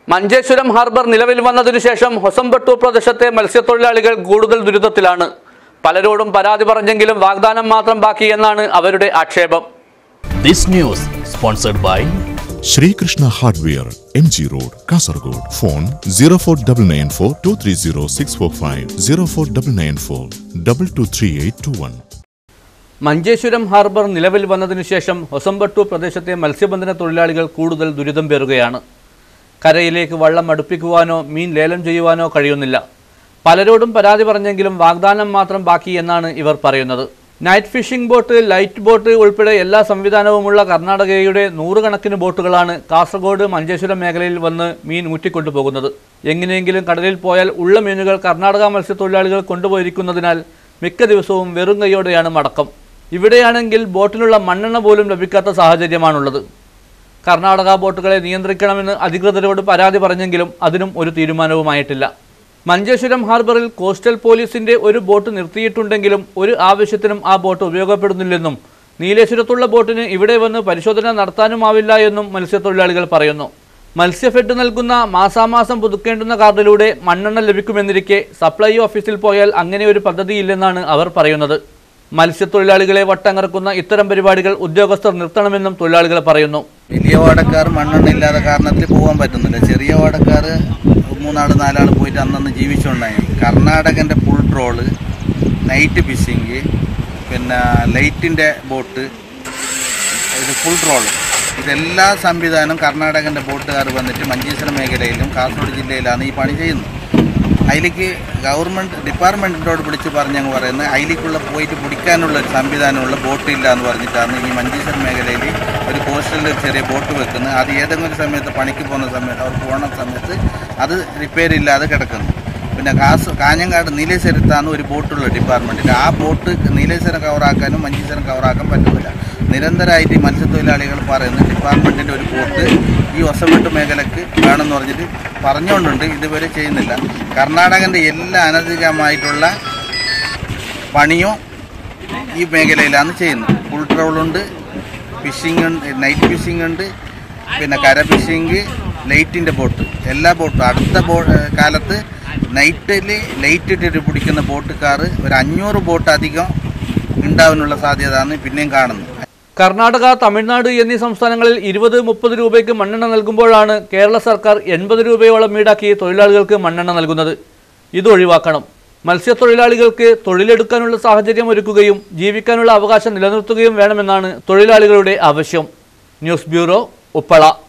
Manjeshwaram harbour നിലവിൽ വന്നതിനു ശേഷം ഹൊസമ്പട്ടൂർ പ്രദേശത്തെ മത്സ്യത്തൊഴിലാളികൾ കൂടുതൽ ദുരിതത്തിലാണ് പലരോടും പരാതി പറഞ്ഞെങ്കിലും വാഗ്ദാനം മാത്രം ബാക്കി എന്നാണ് അവരുടെ ആക്ഷേപം This news sponsored by Sreekrishna hardware M G road Kasaragod phone zero four double nine four two three zero six four five zero four double nine four double two three eight two one Manjeshwaram harbour നിലവിൽ വന്നതിനു ശേഷം ഹൊസമ്പട്ടൂർ പ്രദേശത്തെ മത്സ്യബന്ധന തൊഴിലാളികൾ കൂടുതൽ ദുരിതം പേറുകയാണ് കരയിലേക്ക് വള്ളം അടുപ്പിക്കുവാനോ മീൻ ലേലം ചെയ്യുവാനോ കഴിയുന്നില്ല പലരോടും പരാതി പറഞ്ഞെങ്കിലും വാഗ്ദാനം മാത്രം ബാക്കി എന്നാണ് ഇവർ പറയുന്നത് night fishing boat light boat ഉൾപ്പെടെ എല്ലാ സംവിധാനവുമുള്ള കർണാടകയുടെ നൂറുകണക്കിന് ബോട്ടുകളാണ് കാസർഗോഡ് മഞ്ചേശ്വരം മേഖലയിൽ വന്ന് മീൻ ഊറ്റിക്കൊണ്ടുപോകുന്നത് എങ്ങനെയെങ്കിലും കടലിൽ പോയാൽ ഉള്ള മീനുകൾ കർണാടക മത്സ്യത്തൊഴിലാളികൾ കൊണ്ടുപോയിരിക്കുന്നതിനാൽ മിക്ക ദിവസവും വെറും കൈയോടെയാണ് മടക്കം ഇവിടെയാണെങ്കിൽ ബോട്ടിലുള്ള മണ്ണെണ്ണ പോലും ലഭിക്കാത്ത സാഹചര്യമാണുള്ളത് കർണാടക ബോട്ടുകളെ നിയന്ത്രിക്കണമെന്ന് അധികൃതരോട് പരാതി പറഞ്ഞെങ്കിലും അതിനും ഒരു തീരുമാനവുമായിട്ടില്ല മഞ്ചേശ്വരം ഹാർബറിൽ കോസ്റ്റൽ പോലീസിന്റെ ഒരു ബോട്ട് നിർത്തിയിട്ടുണ്ടെങ്കിലും ഒരു ആവശ്യത്തിനും ആ ബോട്ട് ഉപയോഗപ്പെടുന്നില്ലെന്നും നീലേശ്വരത്തുള്ള ബോട്ടിന് ഇവിടെ വന്ന് പരിശോധന നടത്താനുമാവില്ല എന്നും മത്സ്യത്തൊഴിലാളികൾ പറയുന്നു മത്സ്യഫെഡ് നൽകുന്ന മാസാമാസം പുതുക്കേണ്ടുന്ന കാർഡിലൂടെ മണ്ണെണ്ണ ലഭിക്കുമെന്നിരിക്കെ സപ്ലൈ ഓഫീസിൽ പോയാൽ അങ്ങനെ ഒരു പദ്ധതിയില്ലെന്നാണ് അവർ പറയുന്നത് മത്സ്യത്തൊഴിലാളികളെ വട്ടങ്ങറക്കുന്ന ഇത്തരം പരിപാടികൾ ഉദ്യോഗസ്ഥർ നിർത്തണമെന്നും തൊഴിലാളികൾ പറയുന്നു വലിയ ഓടക്കാർ മണ്ണെണ്ണ ഇല്ലാത്ത കാരണത്തിൽ പോകാൻ പറ്റുന്നില്ല ചെറിയ ഓടക്കാർ മൂന്നാൾ നാലാൾ പോയിട്ട് അന്നന്ന് ജീവിച്ചുണ്ടായി കർണാടകൻ്റെ ഫുൾ ട്രോള് നൈറ്റ് ഫിഷിങ് പിന്നെ ലൈറ്റിൻ്റെ ബോട്ട് ഇത് ഫുൾ ട്രോള് ഇതെല്ലാ സംവിധാനം കർണാടകൻ്റെ ബോട്ടുകാർ വന്നിട്ട് മഞ്ചേശ്വരം മേഖലയിലും കാസർഗോഡ് ജില്ലയിലാണ് ഈ പണി ചെയ്യുന്നത് അതിലേക്ക് ഗവൺമെൻറ് ഡിപ്പാർട്ട്മെൻറ്റിനോട് വിളിച്ച് പറഞ്ഞങ്ങ് പറയുന്നത് അതിലേക്കുള്ള പോയിട്ട് പിടിക്കാനുള്ള ഒരു സംവിധാനമുള്ള ബോട്ട് ഇല്ല എന്ന് പറഞ്ഞിട്ടാണ് ഈ മഞ്ചേശ്വരം മേഖലയിൽ ഒരു കോസ്റ്റലിൽ ഒരു ചെറിയ ബോട്ട് വെക്കുന്നത് അത് ഏതെങ്കിലും ഒരു സമയത്ത് പണിക്ക് പോകുന്ന സമയത്ത് അവർ പോകുന്ന സമയത്ത് അത് റിപ്പയർ ഇല്ലാതെ കിടക്കുന്നു പിന്നെ കാസ് കാഞ്ഞങ്ങാട് നീലേശ്വരത്താണ് ഒരു ബോട്ടുള്ള ഡിപ്പാർട്ട്മെൻറ്റിൽ ആ ബോട്ട് നീലേശ്വരം കവറാക്കാനും മഞ്ചേശ്വരം കവറാക്കാൻ പറ്റുന്നില്ല നിരന്തരമായിട്ട് ഈ മത്സ്യത്തൊഴിലാളികൾ പറയുന്നു ഡിപ്പാർട്ട്മെൻറ്റിൻ്റെ ഒരു ബോട്ട് ഈ ഒസവെട്ട് മേഖലക്ക് വേണമെന്ന് പറഞ്ഞിട്ട് പറഞ്ഞുകൊണ്ടുണ്ട് ഇതുവരെ ചെയ്യുന്നില്ല കർണാടകൻ്റെ എല്ലാ അനധികമായിട്ടുള്ള പണിയും ഈ മേഖലയിലാണ് ചെയ്യുന്നത് ഫുൾ ട്രോളുണ്ട് ഫിഷിംഗ് ഉണ്ട് നൈറ്റ് ഫിഷിംഗ് ഉണ്ട് പിന്നെ കര ഫിഷിംഗ് ലൈറ്റിൻ്റെ ബോട്ട് എല്ലാ ബോട്ടും അടുത്ത ബോ കാലത്ത് നൈറ്റിൽ ലൈറ്റ് ഇട്ടിട്ട് പിടിക്കുന്ന ബോട്ടുകാർ ഒരു അഞ്ഞൂറ് ബോട്ട് അധികം ഉണ്ടാവാനുള്ള സാധ്യതയാണ് പിന്നെയും കാണുന്നത് കർണാടക തമിഴ്നാട് എന്നീ സംസ്ഥാനങ്ങളിൽ ഇരുപത് മുപ്പത് രൂപയ്ക്ക് മണ്ണെണ്ണ നൽകുമ്പോഴാണ് കേരള സർക്കാർ എൺപത് രൂപയോളം ഈടാക്കി തൊഴിലാളികൾക്ക് മണ്ണെണ്ണ നൽകുന്നത് ഇത് ഒഴിവാക്കണം മത്സ്യത്തൊഴിലാളികൾക്ക് തൊഴിലെടുക്കാനുള്ള സാഹചര്യം ഒരുക്കുകയും ജീവിക്കാനുള്ള അവകാശം നിലനിർത്തുകയും വേണമെന്നാണ് തൊഴിലാളികളുടെ ആവശ്യം ന്യൂസ് ബ്യൂറോ ഉപ്പള